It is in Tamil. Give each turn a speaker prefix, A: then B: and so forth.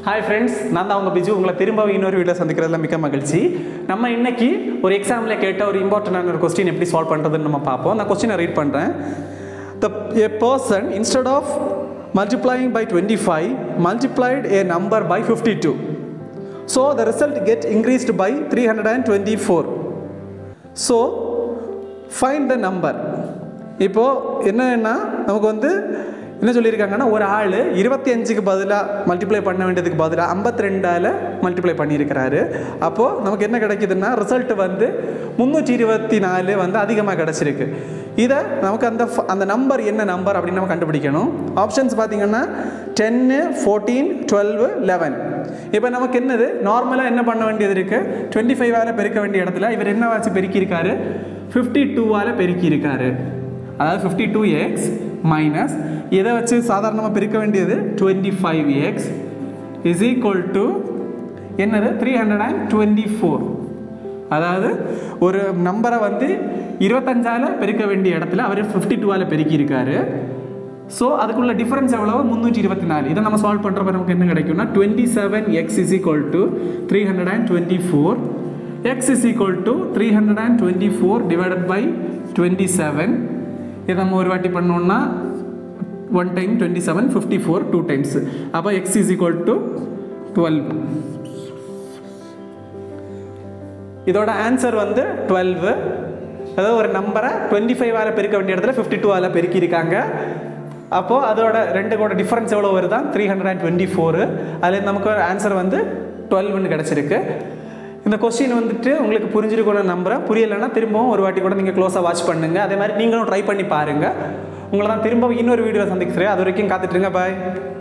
A: ஹாய் ஃப்ரெண்ட்ஸ் நான் தான் உங்கள் பிஜு உங்களை திரும்ப இன்னொரு வீடியோ சந்திக்கிறதுல மிக்க மகிழ்ச்சி நம்ம இன்னைக்கு ஒரு எக்ஸாமில் கேட்ட ஒரு இம்பார்ட்டண்டான ஒரு கொஸ்டின் எப்படி சால்வ் பண்ணுறதுன்னு நம்ம பார்ப்போம் அந்த கொஸ்டினை ரீட் பண்ணுறேன் த a person instead of multiplying by 25 multiplied a number by 52 so the result get increased by 324 so find the number இப்போ என்னன்னா நமக்கு வந்து என்ன சொல்லியிருக்காங்கன்னா ஒரு ஆள் இருபத்தி அஞ்சுக்கு பதிலாக மல்டிப்ளை பண்ண வேண்டியதுக்கு பதிலாக ஐம்பத்தி ரெண்டால் மல்டிப்ளை பண்ணியிருக்கிறாரு அப்போது நமக்கு என்ன கிடைக்குதுன்னா ரிசல்ட் வந்து முந்நூற்றி இருபத்தி நாலு வந்து அதிகமாக கிடச்சிருக்கு இதை நமக்கு அந்த ஃப- அந்த நம்பர் என்ன நம்பர் அப்படின்னு நம்ம கண்டுபிடிக்கணும் ஆப்ஷன்ஸ் பார்த்தீங்கன்னா டென்னு ஃபோர்டீன் டுவெல் லெவன் இப்போ நமக்கு என்னது நார்மலாக என்ன பண்ண வேண்டியது இருக்குது டுவெண்ட்டி ஃபைவால் பெருக்க வேண்டிய இடத்துல இவர் என்ன வச்சு பெருக்கியிருக்காரு ஃபிஃப்டி டூவால் பெருக்கியிருக்காரு அதாவது ஃபிஃப்டி டூ எக்ஸ் மைனஸ் இதை வச்சு சாதாரணமாக பெருக்க வேண்டியது twenty five X is equal to என்னது three hundred and twenty four அதாவது ஒரு நம்பரை வந்து இருபத்தஞ்சால் பெருக்க வேண்டிய இடத்துல அவர் ஃபிஃப்டி டூவால் பெருக்கியிருக்காரு ஸோ அதுக்குள்ள டிஃபரன்ஸ் எவ்வளவு முந்நூற்றி இருபத்தி நாலு இதை நம்ம சால்வ் பண்ணுறப்ப நமக்கு என்ன கிடைக்கும்னா twenty seven X is equal to three hundred and twenty four X is equal to three hundred and twenty four divided by twenty seven இதை நம்ம ஒரு வாட்டி பண்ணோம்னா one time twenty seven fifty four two times அப்போ X is equal to twelve இதோட ஆன்சர் வந்து டுவெல்வு அதாவது ஒரு நம்பரை டுவெண்ட்டி ஃபைவால் பெருக்க வேண்டிய இடத்துல ஃபிஃப்டி டூவால் பெருக்கியிருக்காங்க அப்போது அதோட ரெண்டு கூட டிஃப்ரென்ஸ் எவ்வளோ வருதா three hundred and twenty four அதில் நமக்கு ஆன்சர் வந்து டுவெல்வ்னு கிடச்சிருக்கு இந்த கொஸ்டின் வந்துட்டு உங்களுக்கு புரிஞ்சிருக்கணும்னு நம்புறேன் புரியலைன்னா திரும்பவும் ஒரு வாட்டி கூட நீங்கள் க்ளோஸாக வாட்ச் பண்ணுங்கள் அதே மாதிரி நீங்களும் ட்ரை பண்ணி பாருங்கள் உங்களை தான் திரும்பவும் இன்னொரு வீடியோ சந்திக்கிறேன் அது வரைக்கும் காத்துட்ருங்க பாய்